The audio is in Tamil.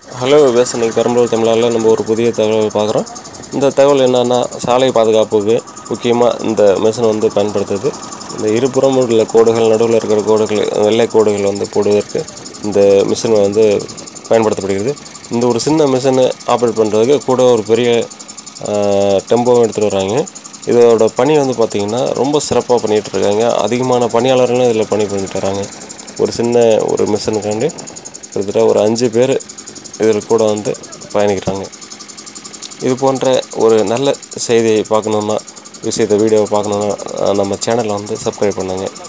ஹலோ விவேஸ் இன்னைக்கு பெரம்பலூர் தமிழால் நம்ம ஒரு புதிய தகவல் பார்க்குறோம் இந்த தகவல் என்னன்னா சாலை பாதுகாப்புக்கு முக்கியமாக இந்த மிஷின் வந்து பயன்படுத்துது இந்த இருபுறம் உள்ள கோடுகள் நடுவில் இருக்கிற கோடுகள் வெள்ளை கோடுகள் வந்து போடுவதற்கு இந்த மிஷின் வந்து பயன்படுத்தப்படுகிறது இந்த ஒரு சின்ன மிஷினை ஆப்ரேட் பண்ணுறதுக்கு கூட ஒரு பெரிய டெம்போவும் எடுத்துகிட்டு வராங்க இதோட பணி வந்து பார்த்திங்கன்னா ரொம்ப சிறப்பாக பண்ணிகிட்டு இருக்காங்க அதிகமான பணியாளர்களும் இதில் பணி பண்ணிட்டு வராங்க ஒரு சின்ன ஒரு மிஷினுக்காண்டி கிட்டத்தட்ட ஒரு அஞ்சு பேர் இதில் கூட வந்து பயணிக்கிறாங்க இது போன்ற ஒரு நல்ல செய்தியை பார்க்கணுன்னா விஷயத்தை வீடியோவை பார்க்கணுன்னா அஹ் நம்ம சேனலை வந்து சப்ஸ்கிரைப் பண்ணுங்கள்